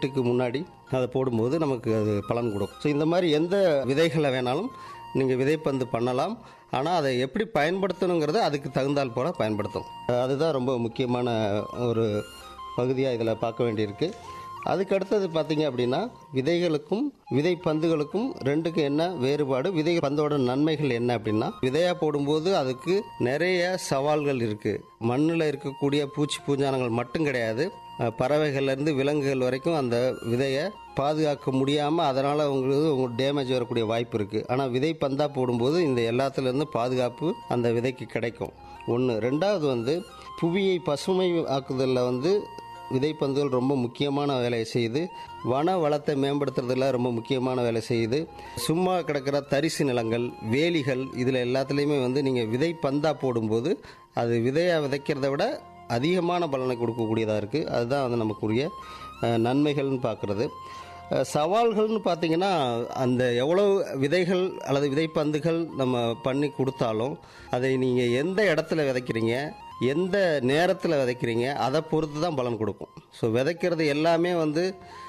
வீட்டுக்கு முன்னாடி அதை போடும்போது நமக்கு அது பலன் கொடுக்கும் ஸோ இந்த மாதிரி எந்த விதைகளை வேணாலும் நீங்கள் விதைப்பந்து பண்ணலாம் ஆனால் அதை எப்படி பயன்படுத்தணுங்கிறத அதுக்கு தகுந்தால் போல பயன்படுத்தணும் அதுதான் ரொம்ப முக்கியமான ஒரு பகுதியாக இதில் பார்க்க வேண்டியிருக்கு அதுக்கு அடுத்தது பார்த்தீங்க அப்படின்னா விதைகளுக்கும் விதை பந்துகளுக்கும் ரெண்டுக்கும் என்ன வேறுபாடு விதை பந்தோட நன்மைகள் என்ன அப்படின்னா விதையா போடும்போது அதுக்கு நிறைய சவால்கள் இருக்கு மண்ணில் இருக்கக்கூடிய பூச்சி பூஞ்சானங்கள் மட்டும் கிடையாது அஹ், பறவைகள்ல இருந்து விலங்குகள் வரைக்கும் அந்த விதையை பாதுகாக்க முடியாமல் அதனால் உங்களுக்கு உங்களுக்கு டேமேஜ் வரக்கூடிய வாய்ப்பு இருக்குது ஆனால் விதை பந்தா போடும்போது இந்த எல்லாத்துலேருந்து பாதுகாப்பு அந்த விதைக்கு கிடைக்கும் ஒன்று ரெண்டாவது வந்து புவியை பசுமை ஆக்குதலில் வந்து விதைப்பந்துகள் ரொம்ப முக்கியமான வேலையை செய்யுது வன வளத்தை மேம்படுத்துறதுல ரொம்ப முக்கியமான வேலை செய்யுது சும்மா கிடக்கிற தரிசு நிலங்கள் வேலிகள் இதில் எல்லாத்துலேயுமே வந்து நீங்கள் விதை பந்தா போடும்போது அது விதையாக விதைக்கிறத விட அதிகமான பலனை கொடுக்கக்கூடியதாக இருக்குது அதுதான் வந்து நமக்குரிய அஹ், நன்மைகள்னு பார்க்குறது அஹ், சவால்கள்னு பார்த்தீங்கன்னா அந்த எவ்வளோ விதைகள் அல்லது விதைப்பந்துகள் நம்ம பண்ணி கொடுத்தாலும் அதை நீங்கள் எந்த இடத்துல விதைக்கிறீங்க எந்த நேரத்தில் விதைக்கிறீங்க அதை பொறுத்து தான் பலன் கொடுக்கும் ஸோ விதைக்கிறது எல்லாமே வந்து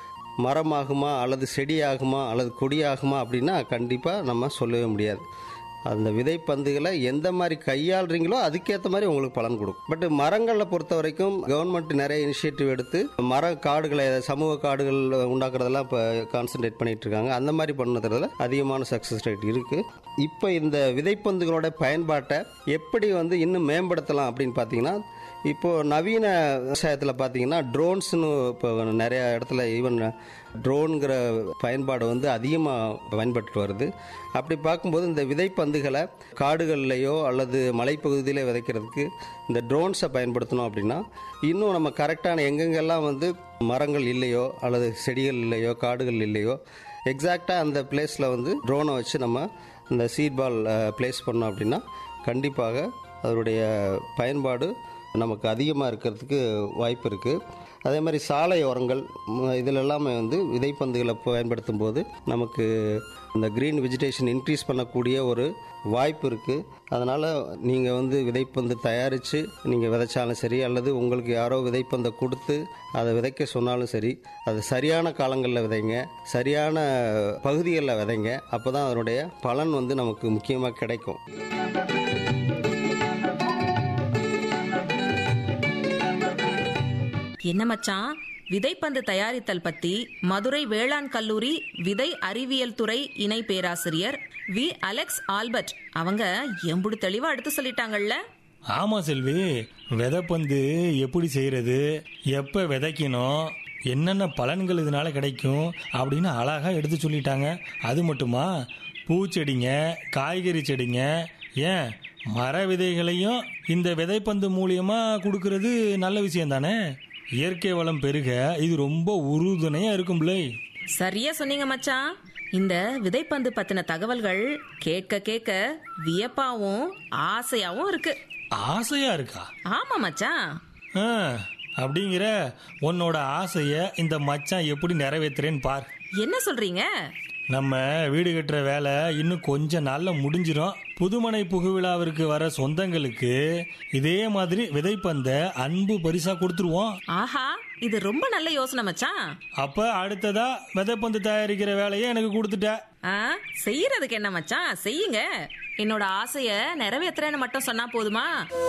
மரமாகுமா அல்லது செடியாகுமா அல்லது கொடியாகுமா அப்படின்னா கண்டிப்பாக நம்ம சொல்லவே முடியாது அந்த விதைப்பந்துகளை எந்த மாதிரி கையாளுறீங்களோ அதுக்கேற்ற மாதிரி உங்களுக்கு பலன் கொடுக்கும் பட் மரங்களை பொறுத்த வரைக்கும் கவர்மெண்ட் நிறைய இனிஷியேட்டிவ் எடுத்து மர காடுகளை சமூக காடுகள் உண்டாக்குறதெல்லாம் இப்போ கான்சென்ட்ரேட் பண்ணிட்டு இருக்காங்க அந்த மாதிரி பண்ணதுல அதிகமான சக்ஸஸ் ரேட் இருக்கு இப்போ இந்த விதைப்பந்துகளோட பயன்பாட்டை எப்படி வந்து இன்னும் மேம்படுத்தலாம் அப்படின்னு பார்த்தீங்கன்னா இப்போ நவீன விவசாயத்தில் பார்த்தீங்கன்னா ட்ரோன்ஸ்னு இப்போ நிறைய இடத்துல ஈவன் ட்ரோனுங்கிற பயன்பாடு வந்து அதிகமாக பயன்பட்டு வருது அப்படி பார்க்கும்போது இந்த விதைப்பந்துகளை காடுகள்லையோ அல்லது மலைப்பகுதியில விதைக்கிறதுக்கு இந்த ட்ரோன்ஸை பயன்படுத்தணும் அப்படின்னா இன்னும் நம்ம கரெக்டான எங்கெங்கெல்லாம் வந்து மரங்கள் இல்லையோ அல்லது செடிகள் இல்லையோ காடுகள் இல்லையோ எக்ஸாக்டாக அந்த பிளேஸில் வந்து ட்ரோனை வச்சு நம்ம இந்த சீட் பால் பிளேஸ் பண்ணோம் அப்படின்னா கண்டிப்பாக அதனுடைய பயன்பாடு நமக்கு அதிகமாக இருக்கிறதுக்கு வாய்ப்பு இருக்குது அதே மாதிரி சாலை ஓரங்கள் ம், இதில் எல்லாமே வந்து விதைப்பந்துகளை பயன்படுத்தும் போது நமக்கு இந்த க்ரீன் வெஜிடேஷன் இன்க்ரீஸ் பண்ணக்கூடிய ஒரு வாய்ப்பு இருக்குது அதனால் நீங்கள் வந்து விதைப்பந்து தயாரித்து நீங்கள் விதைச்சாலும் சரி அல்லது உங்களுக்கு யாரோ விதைப்பந்தை கொடுத்து அதை விதைக்க சொன்னாலும் சரி அது சரியான காலங்களில் விதைங்க சரியான பகுதிகளில் விதைங்க அப்போ தான் அதனுடைய பலன் வந்து நமக்கு முக்கியமாக கிடைக்கும் என்ன மச்சான் விதைப்பந்து தயாரித்தல் பத்தி மதுரை வேளாண் கல்லூரி விதை அறிவியல் துறை இணை பேராசிரியர் வி அலெக்ஸ் ஆல்பர்ட் அவங்க எம்புடு தெளிவா எடுத்து சொல்லிட்டாங்கல்ல ஆமா செல்வி விதைப்பந்து எப்படி செய்யறது எப்ப விதைக்கணும் என்னென்ன பலன்கள் இதனால கிடைக்கும் அப்படின்னு அழகா எடுத்து சொல்லிட்டாங்க அது மட்டுமா பூச்செடிங்க காய்கறி செடிங்க ஏன் மர விதைகளையும் இந்த விதைப்பந்து மூலியமா கொடுக்கறது நல்ல விஷயம் தானே இயற்கை வளம் பெருக இது ரொம்ப உறுதுணையா இருக்கும்ல சரியா சொன்னீங்க மச்சான் இந்த விதைப்பந்து பத்தின தகவல்கள் கேட்க கேட்க வியப்பாவும் ஆசையாவும் இருக்கு ஆசையா இருக்கா ஆமா மச்சான் ஆ, அப்படிங்கிற உன்னோட ஆசைய இந்த மச்சான் எப்படி நிறைவேத்துறேன்னு பார் என்ன சொல்றீங்க நம்ம வீடு கட்டுற வேலை இன்னும் கொஞ்ச நாள்ல முடிஞ்சிரும் புதுமனை புகுவிழாவிற்கு வர சொந்தங்களுக்கு இதே மாதிரி விதைப்பந்த அன்பு பரிசா கொடுத்துருவோம் ஆஹா இது ரொம்ப நல்ல யோசனை மச்சான் அப்ப அடுத்ததா விதைப்பந்து தயாரிக்கிற வேலையை எனக்கு கொடுத்துட்ட ஆ செய்யறதுக்கு என்ன மச்சான் செய்யுங்க என்னோட ஆசைய நிறைவேத்துறேன்னு மட்டும் சொன்னா போதுமா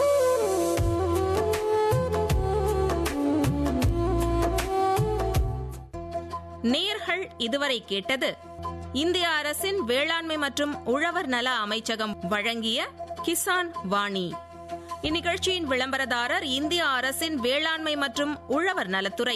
நேர்கள் இதுவரை கேட்டது இந்திய அரசின் வேளாண்மை மற்றும் உழவர் நல அமைச்சகம் வழங்கிய கிசான் வாணி இந்நிகழ்ச்சியின் விளம்பரதாரர் இந்திய அரசின் வேளாண்மை மற்றும் உழவர் நலத்துறை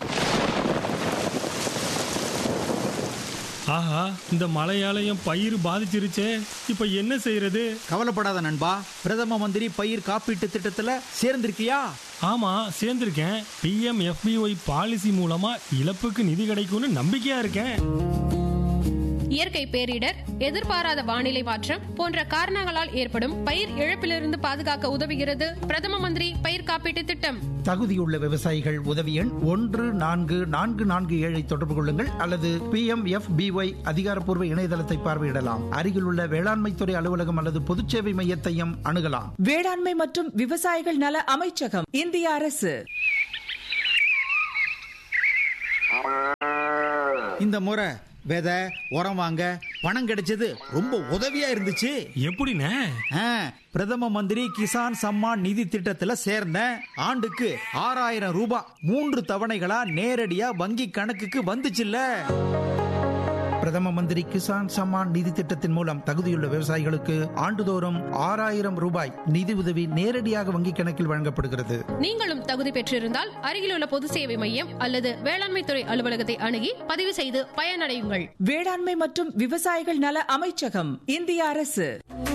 ஆஹா இந்த மழையாலயம் பயிர் பாதிச்சிருச்சே இப்ப என்ன செய்யறது கவலைப்படாத நண்பா பிரதம மந்திரி பயிர் காப்பீட்டு திட்டத்துல சேர்ந்திருக்கியா ஆமா சேர்ந்திருக்கேன் பிஎம் எஃபிஒய் பாலிசி மூலமா இழப்புக்கு நிதி கிடைக்கும்னு நம்பிக்கையா இருக்கேன் இயற்கை பேரிடர் எதிர்பாராத வானிலை மாற்றம் போன்ற காரணங்களால் ஏற்படும் பயிர் இழப்பிலிருந்து பாதுகாக்க உதவுகிறது பிரதம மந்திரி பயிர் காப்பீட்டு திட்டம் தகுதியுள்ள விவசாயிகள் உதவி எண் ஒன்று நான்கு நான்கு நான்கு ஏழை தொடர்பு கொள்ளுங்கள் அல்லது பி எம் எஃப் பிஒய் அதிகாரப்பூர்வ இணையதளத்தை பார்வையிடலாம் அருகிலுள்ள வேளாண்மைத்துறை அலுவலகம் அல்லது பொதுச்சேவை மையத்தையும் அணுகலாம் வேளாண்மை மற்றும் விவசாயிகள் நல அமைச்சகம் இந்திய அரசு இந்த முறை விதை உரம் வாங்க பணம் கிடைச்சது ரொம்ப உதவியா இருந்துச்சு எப்படிண்ணே ஆ, பிரதம மந்திரி கிசான் சம்மான் நிதி திட்டத்துல சேர்ந்தேன் ஆண்டுக்கு ஆறாயிரம் ரூபாய் மூன்று தவணைகளா நேரடியா வங்கி கணக்குக்கு வந்துச்சுல்ல பிரதம மந்திரி கிசான் சம்மான் நிதி திட்டத்தின் மூலம் தகுதியுள்ள விவசாயிகளுக்கு ஆண்டுதோறும் ஆறாயிரம் ரூபாய் நிதி உதவி நேரடியாக வங்கிக் கணக்கில் வழங்கப்படுகிறது நீங்களும் தகுதி பெற்றிருந்தால் அருகிலுள்ள பொது சேவை மையம் அல்லது வேளாண்மை துறை அலுவலகத்தை அணுகி பதிவு செய்து பயனடையுங்கள் வேளாண்மை மற்றும் விவசாயிகள் நல அமைச்சகம் இந்திய அரசு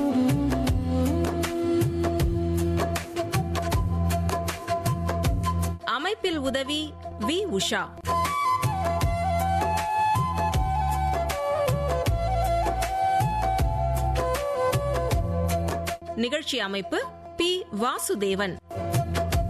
அமைப்பில் உதவி வி உஷா நிகழ்ச்சி அமைப்பு பி வாசுதேவன்